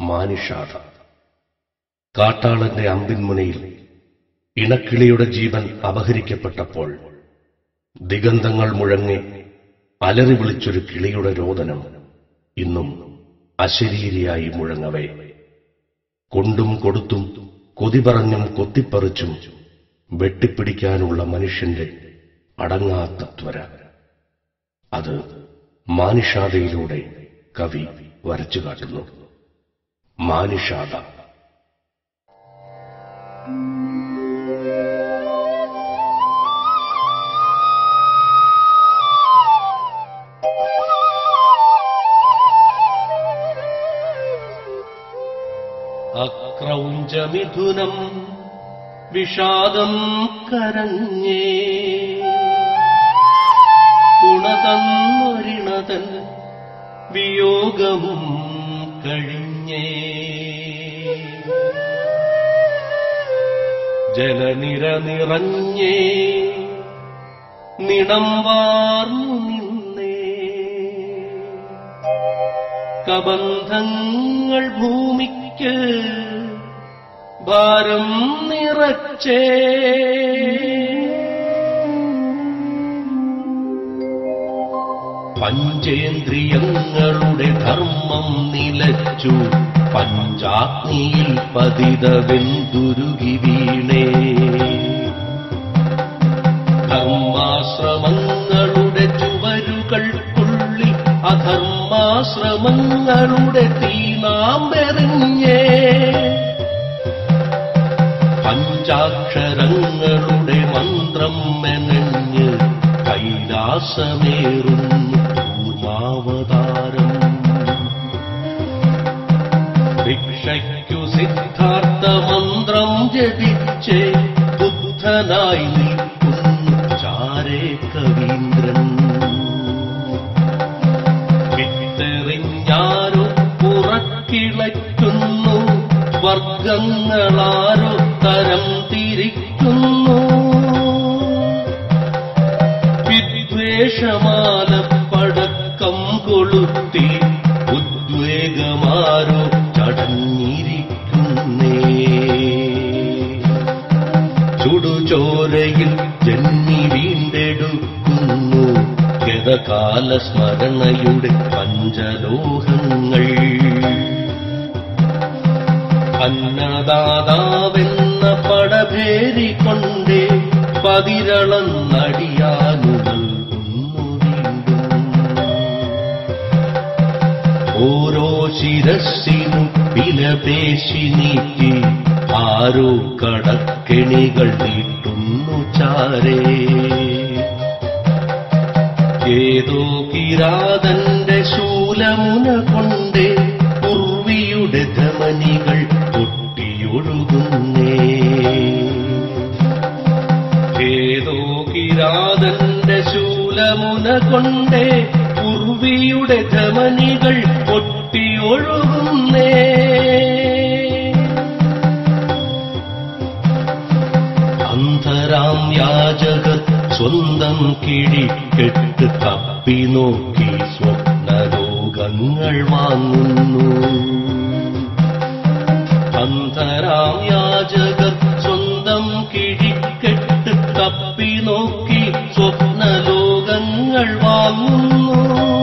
മാനിഷാദ കാട്ടാളന്റെ അമ്പിൻമുനയിൽ ഇണക്കിളിയുടെ ജീവൻ അപഹരിക്കപ്പെട്ടപ്പോൾ ദിഗന്ധങ്ങൾ മുഴങ്ങി അലറി വിളിച്ചൊരു കിളിയുടെ രോദനം ഇന്നും അശരീരിയായി മുഴങ്ങവേ കൊണ്ടും കൊടുത്തും കൊതി പറഞ്ഞും കൊത്തിപ്പറിച്ചും വെട്ടിപ്പിടിക്കാനുള്ള മനുഷ്യന്റെ അടങ്ങാത്ത ത്വര അത് മാനിഷാദയിലൂടെ കവി വരച്ചു കാട്ടുന്നു മാനിഷാദ അക്രൗഞ്ചമിഥുനം വിഷാദം കരഞ്ഞേ തുണതന്നൊരിണതൻ വിയോഗം കഴിഞ്ഞേ ജലനിര നിറഞ്ഞേ നിണം വാർന്നു നിന്നേ കബന്ധങ്ങൾ ഭൂമിക്ക് ഭാരം നിറച്ചേ പഞ്ചേന്ദ്രിയങ്ങളുടെ ധർമ്മം നിലച്ചു പഞ്ചാഗ്നിയിൽ പതിതവെന്തുരുകി വീണേ ധർമാശ്രമങ്ങളുടെ ചുവരുകൾക്കുള്ളിൽ അധർമാശ്രമങ്ങളുടെ തീനാമ്പെറിഞ്ഞേ പഞ്ചാക്ഷരങ്ങളുടെ മന്ത്രം മെനഞ്ഞ് കൈലാസമേറുന്നു കൂർമാവതാരം ഭിക്ഷയ്ക്കു സിദ്ധാർത്ഥ മന്ത്രം ജപിച്ച് ബുദ്ധനായി നിൽക്കുന്നു ചാരേ കവീന്ദ്രൻ വിത്തെറിഞ്ഞാരോ പുറക്കിളയ്ക്കുന്നു വർഗങ്ങളാരോ തരം തിരിക്കുന്നു വിദ്വേഷമാല പടക്കം കൊളുത്തി ഉദ്വേഗമാരോ ചടഞ്ഞിരിക്കുന്നേ ചുടുചോരയിൽ ജന്മി വീണ്ടെടുക്കുന്നു ഗതകാല സ്മരണയുടെ പഞ്ചലോഹങ്ങൾ അന്നദാതാവെന്ന പടഭേരി കൊണ്ടേ പതിരളന്നടിയാനു നൽകുന്നു വീണ്ടും ഓരോ ശിരസ്സിനും വിലപേശി നീക്കി ആരോ കടക്കെണികൾ നീട്ടുന്നു ചാരേ ഏതോ കിരാതന്റെ ശൂലമുന കൊണ്ട് ഉർവിയുടെ ധമനികൾ പൊട്ടിയൊഴുകുന്നേ ഏതോ കിരാതന്റെ ശൂലമുന കൊണ്ട് ഉർവിയുടെ ധമനികൾ പൊട്ടിയൊഴുകുന്നേ അന്ധരാം യാചകർ സ്വന്തം കിഴിക്കെട്ട് തപ്പി നോക്കി സ്വപ്നലോകങ്ങൾ വാങ്ങുന്നു അന്ധരാം യാചകർ സ്വന്തം കിഴിക്കെട്ട് തപ്പി നോക്കി സ്വപ്നലോകങ്ങൾ വാങ്ങുന്നു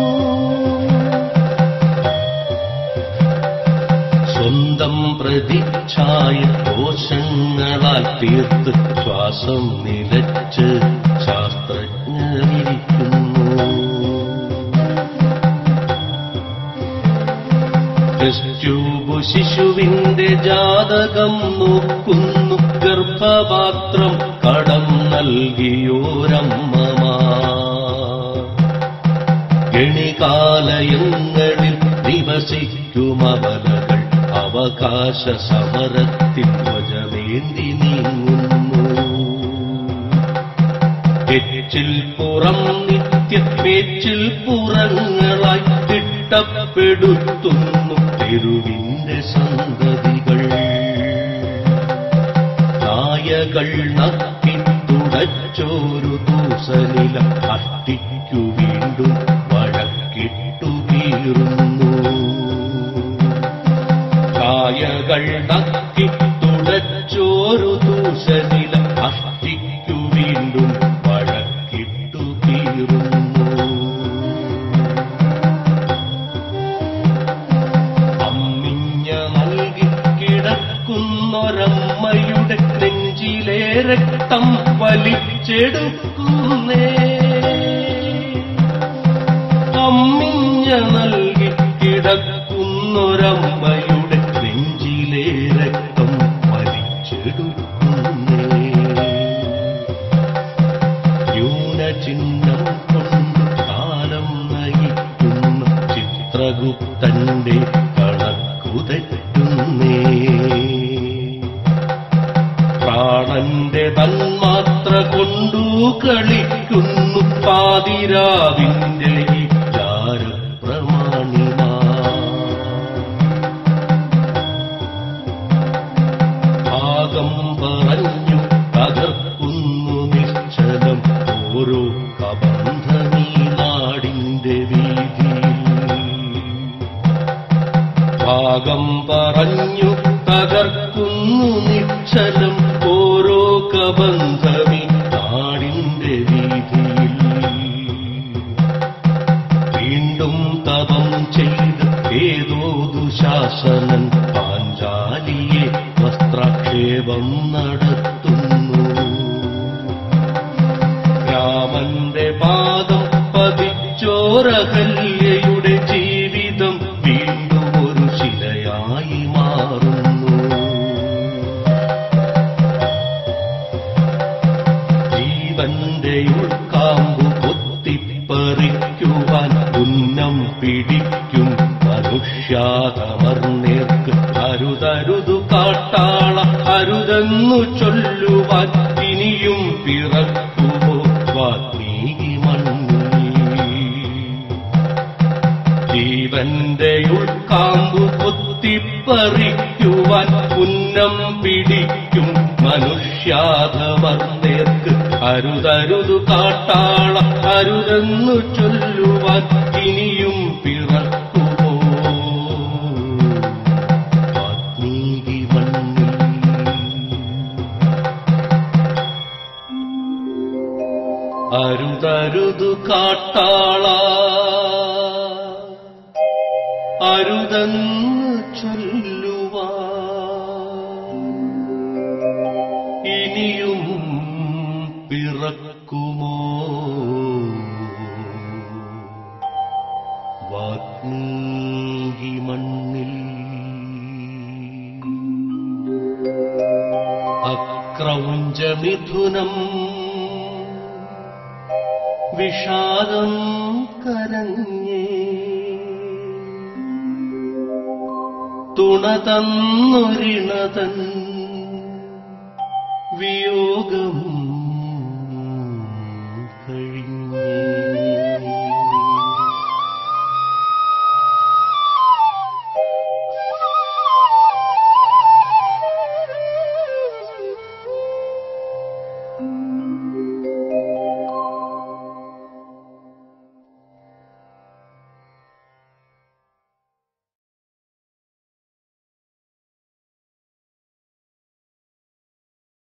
സ്വന്തം പ്രതിച്ഛായ ദോഷങ്ങളാൽ തീർത്ത് ശ്വാസം നിലച്ച് ശാസ്ത്രജ്ഞരിക്കുന്നു ടെസ്റ്റ്യൂബ് ശിശുവിന്റെ ജാതകം നോക്കുന്നു ഗർഭപാത്രം കടം നൽകിയോരമ്മമാ ഗണികാലയങ്ങളിൽ നിവസിക്കും അവലകൾ അവകാശ സമരത്തിൽ ധ്വജമേന്തി നീങ്ങുന്നു എച്ചിൽ പുറം നിത്യപേച്ചിൽ പുറങ്ങളായി തിട്ടപ്പെടുത്തുന്നു തെരുവിന്റെ സന്തതികൾ നായകൾ നക്കി തുടച്ചോരു ദൂസനില അഷ്ടിക്കു വീണ്ടും വഴക്കിട്ടു കീറുന്നു മായകൾ നക്കി തുടച്ചോരു ദൂഷനില അഷ്ടിക്കു വീണ്ടും വഴക്കിട്ടു തീരുന്നു അമ്മിഞ്ഞ നൽകി കിടക്കുന്നൊരമ്മയുടെ നെഞ്ചിലെ രക്തം വലിച്ചെടുക്കുന്നേ അമ്മിഞ്ഞ നൽകി കിടക്കുന്നൊരമ്മയുടെ നെഞ്ചിലെ രക്തം വലിച്ചെടുക്കുന്നേ ന്യൂനചിഹ്നം കൊണ്ട് കാലം നയിക്കുന്ന ചിത്രഗുപ്തന്റെ കണക്കുതെറ്റുന്നേ പ്രാണന്റെ തന്മാത്ര കൊണ്ടു കളിക്കുന്നു പാതിരാവിന്റെ വിചാരപ്രമാണിമാ ഭാഗം പറഞ്ഞു തകർക്കുന്നു നിശ്ചലം ഓരോ കബന്ധമീ നാടിന്റെ വീതിയിൽ ഭാഗം പറഞ്ഞു തകർക്കുന്നു നിശ്ചലം ഓരോ കബന്ധമി നാടിന്റെ വീതിയിൽ വീണ്ടും തപം ചെയ്ത് ഏതോ ദുശാസനൻ പാഞ്ചാലിയെ വസ്ത്രാക്ഷേപം നടത്തുന്നു രാമന്റെ പാദം പതിച്ചോരകല്യയുടെ ജീവിതം വീണ്ടും ഒരു ശിലയായി മാറുന്നു ജീവന്റെ ഉൾക്കാമ്പു കൊത്തിപ്പറിക്കുവാൻ ഉന്നം പിടിക്കും മനുഷ്യാതമർന്നേർക്ക് അരുതരുതു കാട്ടാള അരുതെന്നു ചൊല്ലുവാൻ ഇനിയും പിറക്കുമോ വാത്മീകി മണ്ണിൽ ജീവന്റെ ഉൾക്കാമ്പു കൊത്തിപ്പറിക്കുവാൻ ഉന്നം പിടിക്കും മനുഷ്യാധമർന്നേർക്ക് അരുതരുതു കാട്ടാള അരുതെന്നു ചൊല്ലുവാൻ ഇനിയും പിറക്കുമോ വാത്മീകി മണ്ണിൽ അരുതരുതു കാട്ടാള അരുതെന്ന് ചൊല്ലുവാ ഇനിയും പിറക്കുമോ വാത്മീകി മണ്ണിൽ അക്രൗഞ്ചമിഥുനം വിഷാദം കരഞ്ഞേ തുണതന്നൊരിണതൻ വിയോഗം